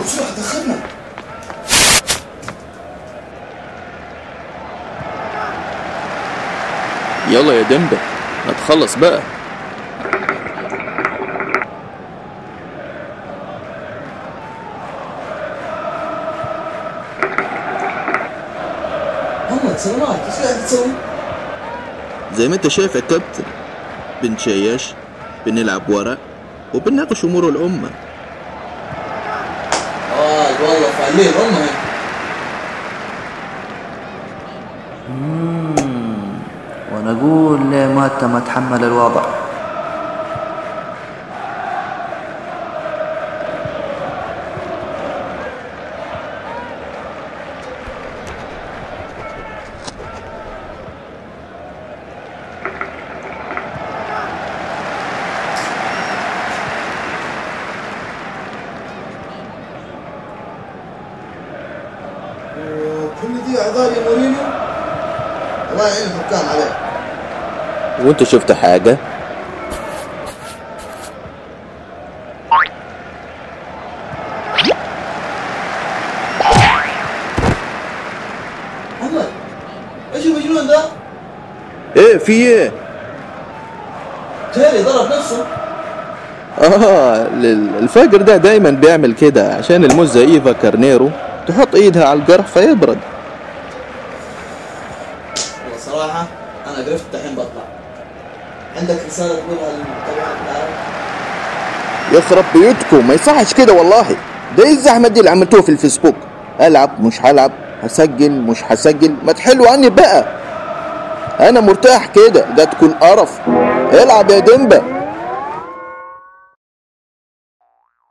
بسرعه دخلنا يلا يا دمبة ما تخلص بقى محمد سلامات ايش قاعد تسوي؟ زي ما انت شايف يا كابتن بنشيش بنلعب ورق وبنناقش امور الامه اه والله فعليا امها ونقول ليه ما تم تحمل الوضع وكل دي اعذار يا مورينيو الله يعين الحكام عليه وانت شفت حاجه محمد ايش المجنون ده؟ ايه في ايه تيري ضرب نفسه اه ال- الفاجر ده دايما بيعمل كده عشان المزة ايفا كارنيرو تحط ايدها على الجرح فيبرد والله صراحة أنا قرفت الحين بطلع عندك رسالة تقولها للمتابعين العرب؟ يخرب بيوتكم ما يصحش كده والله ده ايه الزحمه دي اللي عملتوها في الفيسبوك العب مش هلعب هسجل مش هسجل ما تحلوا عني بقى انا مرتاح كده ده تكون قرف العب يا دمبه